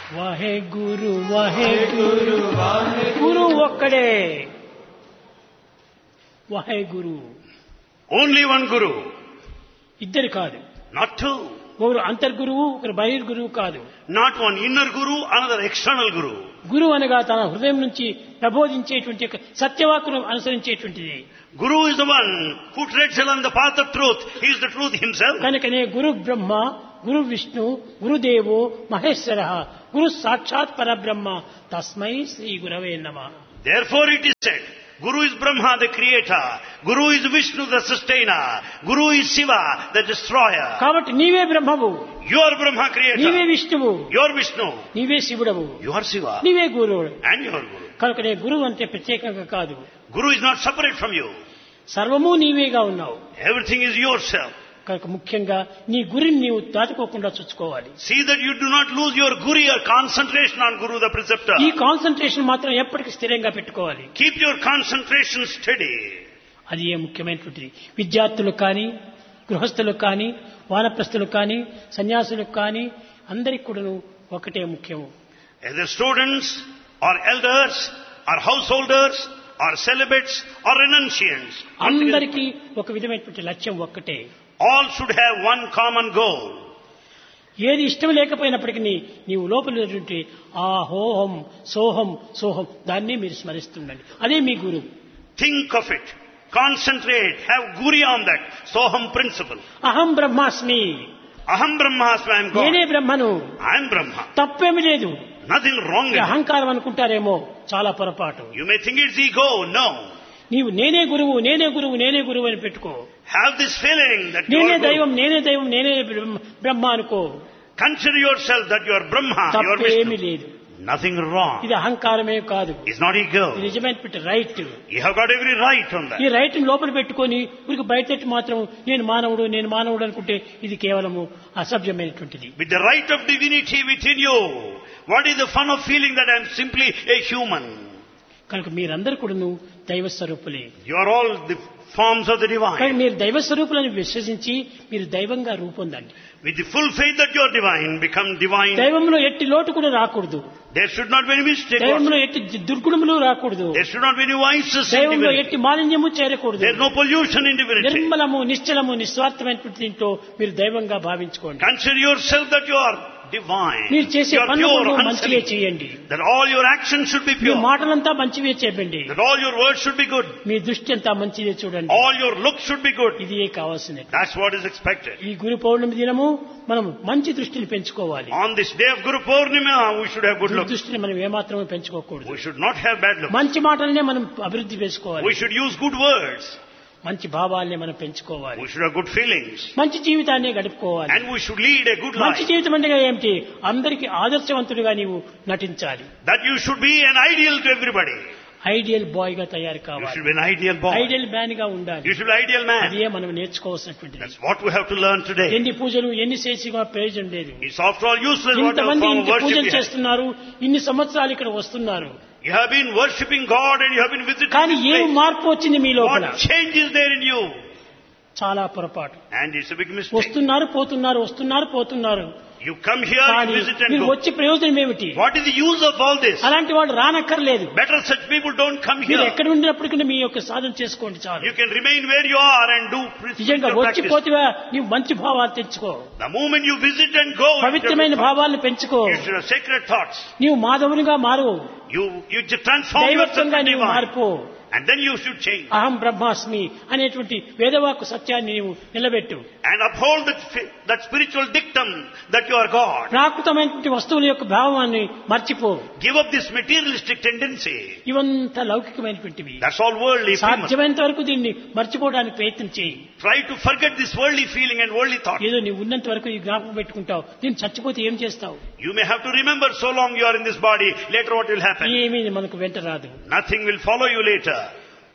వహే గురు వహే గురు గురు ఒక్కడే వహే గురు Only one Guru, ఇద్దరు కాదు not two. ఒకరు అంతర్గురువు ఒకరు బహిర్గురువు కాదు Not one inner Guru, another external Guru. గురువు అనగా తన హృదయం నుంచి ప్రబోధించేటువంటి ఒక సత్యవాకును అనుసరించేటువంటిది Guru is the one who treads along the path of truth. He is the truth himself. కనుకనే గురు బ్రహ్మ గురు విష్ణు గురుదేవో మహేశ్వర గురు సాక్షాత్ పరబ్రహ్మ తస్మై శ్రీ గురవే నమ Therefore it is said, Guru is Brahma, the creator. Guru is Vishnu, the sustainer. Guru is Shiva, the destroyer. కాబట్టి నీవే బ్రహ్మవు You are Brahma నీవే creator. విష్ణువు You are Vishnu. నీవే శివుడవు You are Shiva. నీవే గురువు And you are Guru. కనుకనే గురువు అంటే ప్రత్యేకంగా కాదు Guru is not separate from you. సర్వము నీవేగా ఉన్నావు Everything is yourself. కనుక ముఖ్యంగా నీ గురిని నీవు దాటుకోకుండా చూసుకోవాలి See that you do not lose your Guru, your concentration on Guru, the preceptor. ఈ కాన్సన్ట్రేషన్ మాత్రం ఎప్పటికీ స్థిరంగా పెట్టుకోవాలి Keep your concentration steady. అది ఏ ముఖ్యమైనటువంటిది విద్యార్థులకు కానీ గృహస్థులకు కానీ వానప్రస్థులకు కానీ సన్యాసులకు కానీ అందరికి కూడాను ఒకటే ముఖ్యము Either students, or elders, or householders, or celibates, or renunciants. అందరికీ ఒక విధమైనటువంటి లక్ష్యం ఒక్కటే All should have one common goal. ఏది ఇష్టం లేకపోయినప్పటికీ నీవు లోపలటువంటి ఆ హోహం సోహం సోహం దాన్నే మీరు స్మరిస్తుండండి అదే మీ గురువు Think of it. Concentrate. Have guri on that. Soham principle. అహం బ్రహ్మాస్మి Aham Brahmasmi, I am నేనే God. బ్రహ్మను I am Brahma. తప్పేమి లేదు Nothing wrong ఈ in it. అహంకారం అనుకుంటారేమో చాలా పొరపాటు You may think it's ego. No. నీవు నేనే గురువు నేనే గురువు నేనే గురువు అని పెట్టుకో Have this feeling that you నేనే are Guru. దైవం నేనే దైవం నేనే బ్రహ్మ- బ్రహ్మ అనుకో Consider yourself that you are Brahma, you are తప్పేమీ Vishnu. లేదు Nothing wrong. ఇది అహంకారమే కాదు It's not ego. ఇది నిజమైనటువంటి right You have got every right on that. ఈ రైట్ లోపల పెట్టుకొని ఊరికి బయటెట్టి మాత్రం నేను మానవుడు నేను మానవుడు అనుకుంటే ఇది కేవలము అసభ్యమైనటువంటిది With the right of divinity within you, what is the fun of feeling that I am simply a human? కనుక మీరందరూ కూడాను దైవ స్వరూపులే You are all the forms of the కానీ divine. మీరు దైవ స్వరూపులను విశ్వసించి మీరు దైవంగా రూపొందండి With the full faith that you are divine, become divine. దైవంలో ఎట్టి లోటు కూడా రాకూడదు There should not be any mistake. దైవంలో ఎట్టి దుర్గుణములు రాకూడదు There should not be any vices in దైవంలో divinity. ఎట్టి మాలిన్యము చేరకూడదు There is no pollution in divinity. నిర్మలము నిశ్చలము నిస్వార్థమైనటువంటి దీంట్లో మీరు దైవంగా భావించుకోండి Consider yourself that you are divine. మీరు చేసే You are పనులు pure, మంచివే unsullied. చేయండి That all your actions should be me pure. మాటలంతా మంచివే చెప్పండి That all your words should be good. మీ దృష్టి అంతా మంచిదే చూడండి All your looks should be good. ఇది కావాల్సినది That's what is expected. ఈ గురు పౌర్ణమి దినము మనం మంచి దృష్టిని పెంచుకోవాలి On this day of Guru Purnima, we should have good ఈ looks. దృష్టిని మనం ఏమాత్రమే పెంచుకోకూడదు We should not have bad looks. మంచి మాటలనే మనం అభివృద్ధి We చేసుకోవాలి should use good words. మంచి భావాలనే మనం పెంచుకోవాలి We should have good feelings. మంచి జీవితాన్ని గడుపుకోవాలి And we should lead a good మంచి life. జీవితం అంటే ఏమిటి అందరికి ఆదర్శవంతుడిగా నీవు నటించాలి That you should be an ideal to everybody. Ideal boy గా తయారు You కావాలి should be an ideal boy. Ideal man గా ఉండాలి You should be an ideal man. అదే మనం నేర్చుకోవాల్సినటువంటిది That's what we have to learn today. ఎన్ని పూజలు ఎన్ని చేసిగా ప్రయోజనం లేదు It's after all useless what ఇంతమంది form of ఇంత worship పూజలు you have. చేస్తున్నారు ఇన్ని సంవత్సరాలు ఇక్కడ వస్తున్నారు You have been worshipping God and you have been visiting కానీ this ఏం place. మార్పు వచ్చింది మీ లోపల What change is there in you? చాలా పొరపాటు And it's a big mistake. వస్తున్నారు పోతున్నారు వస్తున్నారు పోతున్నారు You come here, కానీ you visit and మీరు go. వచ్చే ప్రయోజనం ఏమిటి What is the use of all this? అలాంటి వాళ్ళు రానక్కర్లేదు Better such people don't come మీరు here. ఎక్కడ ఉండినప్పటికీ మీ యొక్క సాధన చేసుకోండి చాలు You can remain where you are and do నిజంగా spiritual వచ్చి practice. పోతివా నీవు మంచి భావాలు తెచ్చుకో The moment you visit and go, you should పవిత్రమైన have- భావాలను పెంచుకో you should have sacred thoughts. నీవు మాధవునిగా మారు You, you just transform yourself దైవత్వంగా to నీవు divine. మార్పు And then you should change. అహం బ్రహ్మాస్మి అనేటువంటి వేదవాక్కు సత్యాన్ని నీవు నిలబెట్టు And uphold that, fi- that spiritual dictum that you are God. ప్రాకృతమైనటువంటి వస్తువుల యొక్క భావాన్ని మర్చిపో Give up this materialistic tendency. ఇవంతా లౌకికమైనటువంటివి That's all worldly. famous. సాధ్యమైనంత వరకు దీన్ని మర్చిపోవడానికి ప్రయత్నం చేయి Try to forget this worldly feeling and worldly thought. ఏదో నీవు ఉన్నంత వరకు ఈ జ్ఞాపకం పెట్టుకుంటావు దీన్ని చచ్చిపోతే ఏం చేస్తావు You may have to remember so long you are in this body, later what will happen? ఏమీ మనకు వెంట రాదు Nothing will follow you later.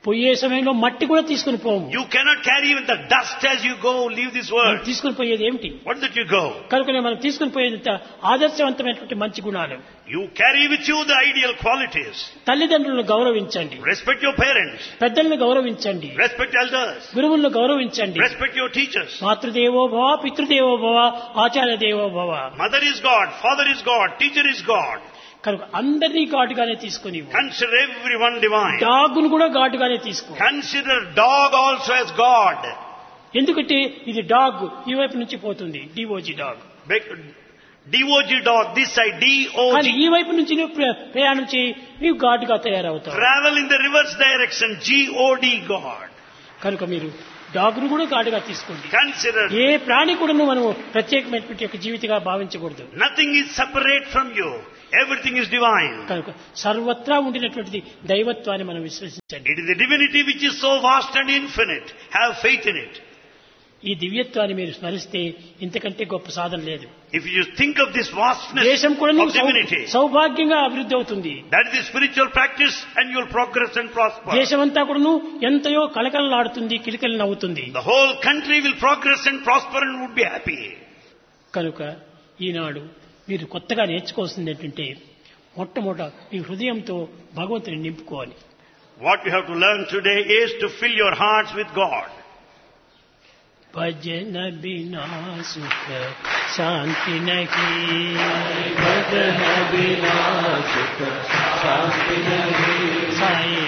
పోయే సమయంలో మట్టి కూడా తీసుకుని పోము You cannot carry even the dust as you go, leave this మనం world. తీసుకుని పోయేది ఏమిటి What did you go? కనుకనే మనం తీసుకుని పోయేది ఇంత ఆదర్శవంతమైనటువంటి మంచి గుణాలు You carry with you the ideal qualities. తల్లిదండ్రులను గౌరవించండి Respect your parents. పెద్దలను గౌరవించండి Respect elders. గురువులను గౌరవించండి Respect your teachers. మాతృదేవో భవ పితృదేవో భవ ఆచార్య దేవో భవ Mother is God, father is God, teacher is God. కనుక అందరినీ ఘాటుగానే తీసుకుని Consider everyone divine. డాగును కూడా ఘాటుగానే తీసుకో Consider dog also as God. ఎందుకంటే ఇది డాగ్ ఈ వైపు నుంచి పోతుంది DOG dog Big- DOG dog, this side, కానీ DOG. ఈ వైపు నుంచి నువ్వు ప్ర- ప్రయాణం చేయి నీవు ఘాటుగా తయారవుతావు Travel in the reverse direction, G-O-D God. కనుక మీరు డాగ్ను కూడా ఘాటుగా తీసుకోండి Consider ఏ ప్రాణి కూడా మనము ప్రత్యేకమైనటువంటి యొక్క జీవితగా భావించకూడదు nothing is separate from you. Everything is divine. కనుక సర్వత్రా ఉండినటువంటిది దైవత్వాన్ని మనం విశ్వసించండి It is the divinity which is so vast and infinite. Have faith in it. ఈ దివ్యత్వాన్ని మీరు స్మరిస్తే ఇంతకంటే గొప్ప సాధన లేదు If you think of this vastness దేశం కూడా of నీకు సౌ- divinity, సౌభాగ్యంగా అభివృద్ధి అవుతుంది that is the spiritual practice and you will progress and prosper. దేశమంతా కూడాను ఎంతయో కలకలలాడుతుంది కిలికలు నవ్వుతుంది The whole country will progress and prosper and would be happy. కనుక ఈనాడు మీరు కొత్తగా నేర్చుకోవాల్సింది ఏంటంటే మొట్టమొదట మీ హృదయంతో భగవంతుని నింపుకోవాలి What you have to learn today is to fill your hearts with God. భజన బినా సుఖ శాంతి నహి భజన బినా సుఖ శాంతి నహి సాయి